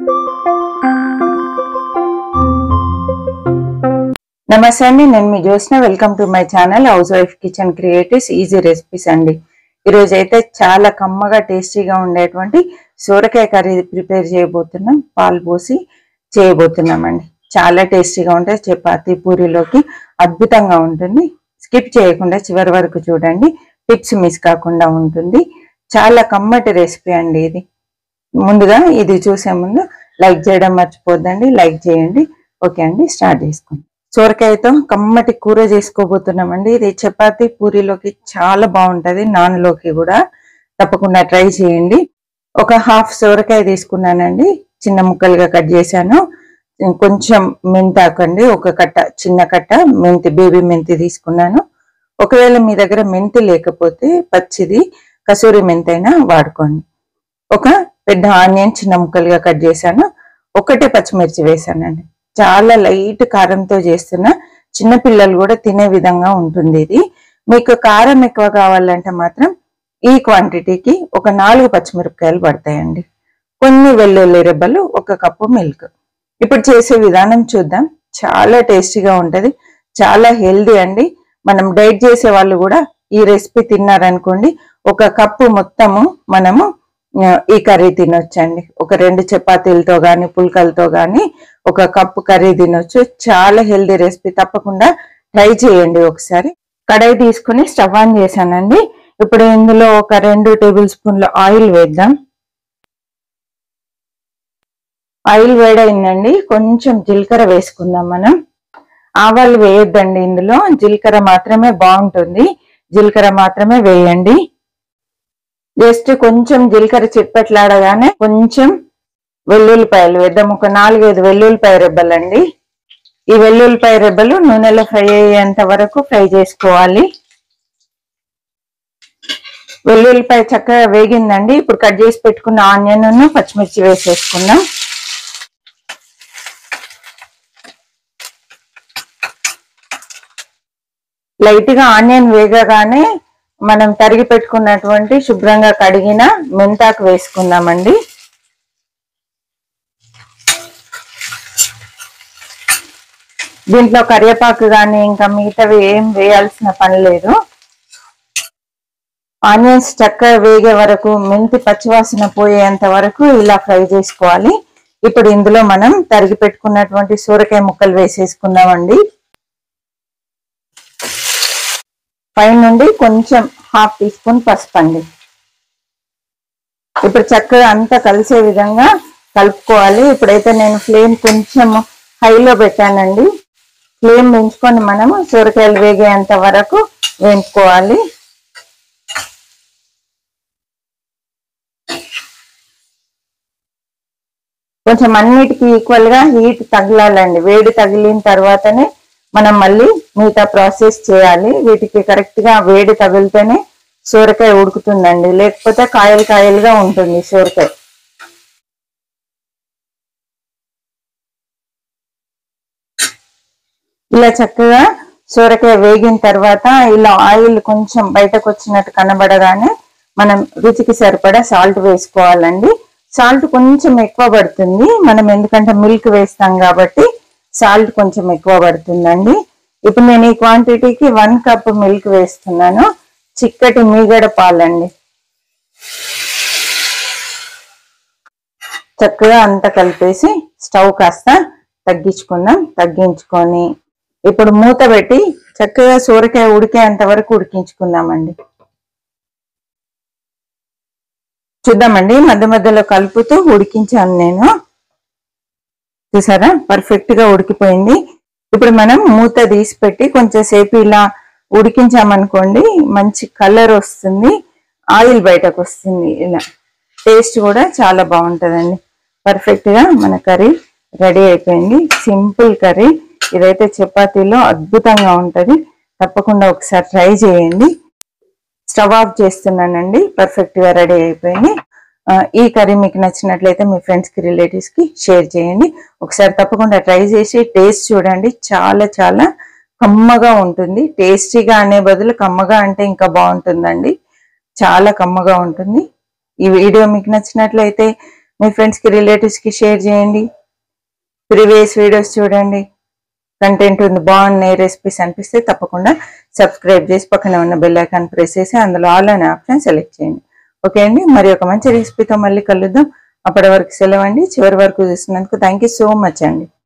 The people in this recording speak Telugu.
నమస్తే అండి నేను మీ Jyotsna welcome to my channel housewife kitchen creatives easy recipes అండి ఈరోజు అయితే చాలా కమ్మగా టేస్టీగా ఉండేటువంటి సోరకాయ కర్రీ ప్రిపేర్ చేయబోతున్నాం పాలు పోసి చేయబోతున్నామండి చాలా టేస్టీగా ఉంటుంది చపాతీ పూరీలోకి అద్భుతంగా ఉంటుంది స్కిప్ చేయకుండా చివరి వరకు చూడండి టిప్స్ మిస్ కాకుండా ఉంటుంది చాలా కమ్మటి రెసిపీ అండి ఇది ముందుగా ఇది చూసే ముందు లైక్ చేయడం మర్చిపోద్దండి లైక్ చేయండి ఓకే అండి స్టార్ట్ చేసుకుందాం సోరకాయతో కమ్మటి కూర చేసుకోబోతున్నామండి ఇది చపాతీ పూరీలోకి చాలా బాగుంటది నాన్లోకి కూడా తప్పకుండా ట్రై చేయండి ఒక హాఫ్ సోరకాయ తీసుకున్నానండి చిన్న ముక్కలుగా కట్ చేశాను కొంచెం మెంతాకండి ఒక కట్ట చిన్న కట్ట మెంతి బేబీ మెంతి తీసుకున్నాను ఒకవేళ మీ దగ్గర మెంతి లేకపోతే పచ్చిది కసూరి మెంతి అయినా వాడుకోండి ఒక పెద్ద ఆనియన్ చిన్న ముక్కలుగా కట్ చేశాను ఒకటే పచ్చిమిర్చి వేసానండి చాలా లైట్ కారంతో చేస్తున్న చిన్న పిల్లలు కూడా తినే విధంగా ఉంటుంది ఇది మీకు కారం ఎక్కువ కావాలంటే మాత్రం ఈ క్వాంటిటీకి ఒక నాలుగు పచ్చిమిరపకాయలు పడతాయండి కొన్ని వెల్లుల్లి రెబ్బలు ఒక కప్పు మిల్క్ ఇప్పుడు చేసే విధానం చూద్దాం చాలా టేస్టీగా ఉంటది చాలా హెల్దీ అండి మనం డైట్ చేసే వాళ్ళు కూడా ఈ రెసిపీ తిన్నారనుకోండి ఒక కప్పు మొత్తము మనము ఆ, ఈ కర్రీ తినొచ్చండి ఒక రెండు చపాతీలతో గాని పుల్కలతో గాని ఒక కప్పు కర్రీ తినొచ్చు చాలా హెల్దీ రెసిపీ తప్పకుండా ట్రై చేయండి ఒకసారి కడాయి తీసుకుని స్టవ్ ఆన్ చేశానండి ఇప్పుడు ఇందులో ఒక రెండు టేబుల్ స్పూన్ల ఆయిల్ వేద్దాం ఆయిల్ వేడైందండి కొంచెం జీలకర్ర వేసుకుందాం మనం ఆవాలు వేయొద్దండి ఇందులో జీలకర్ర మాత్రమే బాగుంటుంది జీలకర్ర మాత్రమే వేయండి జస్ట్ కొంచెం జీలకర్ర చిట్పట్లాడగానే కొంచెం వెల్లుల్లిపాయలు వేద్దాం ఒక నాలుగైదు వెల్లుల్లిపాయ రెబ్బలండి ఈ వెల్లుల్లిపాయ రెబ్బలు నూనెలో ఫ్రై అయ్యేంత వరకు ఫ్రై చేసుకోవాలి వెల్లుల్లిపాయ చక్కగా వేగిందండి ఇప్పుడు కట్ చేసి పెట్టుకున్న ఆనియన్ పచ్చిమిర్చి వేసేసుకుందాం లైట్ గా ఆనియన్ వేగగానే మనం తరిగి పెట్టుకున్నటువంటి శుభ్రంగా కడిగిన మెంతాకు వేసుకుందామండి దీంట్లో కరివేపాకు కానీ ఇంకా మిగతావి ఏం వేయాల్సిన పని లేదు ఆనియన్స్ చక్కగా వేగే వరకు మెంతి పచ్చివాసన పోయేంత వరకు ఇలా ఫ్రై చేసుకోవాలి ఇప్పుడు ఇందులో మనం తరిగి పెట్టుకున్నటువంటి సూరకాయ ముక్కలు వేసేసుకుందామండి పైన నుండి కొంచెం హాఫ్ టీ స్పూన్ పసుపు అండి ఇప్పుడు చక్కగా అంతా కలిసే విధంగా కలుపుకోవాలి ఇప్పుడైతే నేను ఫ్లేమ్ కొంచెం హైలో పెట్టానండి ఫ్లేమ్ పెంచుకొని మనము సొరకాయలు వేగేంత వరకు వేయించుకోవాలి కొంచెం అన్నిటికీ ఈక్వల్ గా హీట్ తగలాలండి వేడి తగిలిన తర్వాతనే మనం మళ్ళీ మిగతా ప్రాసెస్ చేయాలి వీటికి కరెక్ట్ గా వేడి తగిలితేనే సోరకాయ ఉడుకుతుందండి లేకపోతే కాయలు కాయలుగా ఉంటుంది సోరకాయ ఇలా చక్కగా సోరకాయ వేగిన తర్వాత ఇలా ఆయిల్ కొంచెం బయటకు వచ్చినట్టు కనబడగానే మనం రుచికి సరిపడా సాల్ట్ వేసుకోవాలండి సాల్ట్ కొంచెం ఎక్కువ పడుతుంది మనం ఎందుకంటే మిల్క్ వేస్తాం కాబట్టి సాల్ట్ కొంచెం ఎక్కువ పడుతుందండి ఇప్పుడు నేను ఈ క్వాంటిటీకి వన్ కప్ మిల్క్ వేస్తున్నాను చిక్కటి మీగడ పాలండి చక్కగా అంతా కలిపేసి స్టవ్ కాస్త తగ్గించుకుందాం తగ్గించుకొని ఇప్పుడు మూత పెట్టి చక్కగా సోరకాయ ఉడికేంత వరకు ఉడికించుకుందామండి చూద్దామండి మధ్య మధ్యలో కలుపుతూ ఉడికించాను నేను చూసారా పర్ఫెక్ట్ గా ఉడికిపోయింది ఇప్పుడు మనం మూత తీసి పెట్టి కొంచెం సేపు ఇలా ఉడికించామనుకోండి మంచి కలర్ వస్తుంది ఆయిల్ బయటకు వస్తుంది ఇలా టేస్ట్ కూడా చాలా బాగుంటుందండి పర్ఫెక్ట్ గా మన కర్రీ రెడీ అయిపోయింది సింపుల్ కర్రీ ఇదైతే చపాతీలో అద్భుతంగా ఉంటది తప్పకుండా ఒకసారి ట్రై చేయండి స్టవ్ ఆఫ్ చేస్తున్నానండి పర్ఫెక్ట్ గా రెడీ అయిపోయింది ఆ, ఈ కర్రీ మీకు నచ్చినట్లయితే మీ ఫ్రెండ్స్ కి రిలేటివ్స్ కి షేర్ చేయండి ఒకసారి తప్పకుండా ట్రై చేసి టేస్ట్ చూడండి చాలా చాలా కమ్మగా ఉంటుంది టేస్టీగా అనే బదులు కమ్మగా అంటే ఇంకా బాగుంటుందండి చాలా కమ్మగా ఉంటుంది ఈ వీడియో మీకు నచ్చినట్లయితే మీ ఫ్రెండ్స్కి రిలేటివ్స్కి షేర్ చేయండి ప్రీవియస్ వీడియోస్ చూడండి కంటెంట్ ఉంది బాగున్నాయి రెసిపీస్ అనిపిస్తే తప్పకుండా సబ్స్క్రైబ్ చేసి పక్కన ఉన్న బెల్ ఐకాన్ ప్రెస్ చేసి అందులో ఆల్ అనే ఆప్షన్ సెలెక్ట్ చేయండి ఓకే అండి మరి ఒక మంచి రెసిపీతో మళ్ళీ కలుద్దాం అప్పటి వరకు సెలవు అండి చివరి వరకు చూసినందుకు థ్యాంక్ యూ సో మచ్ అండి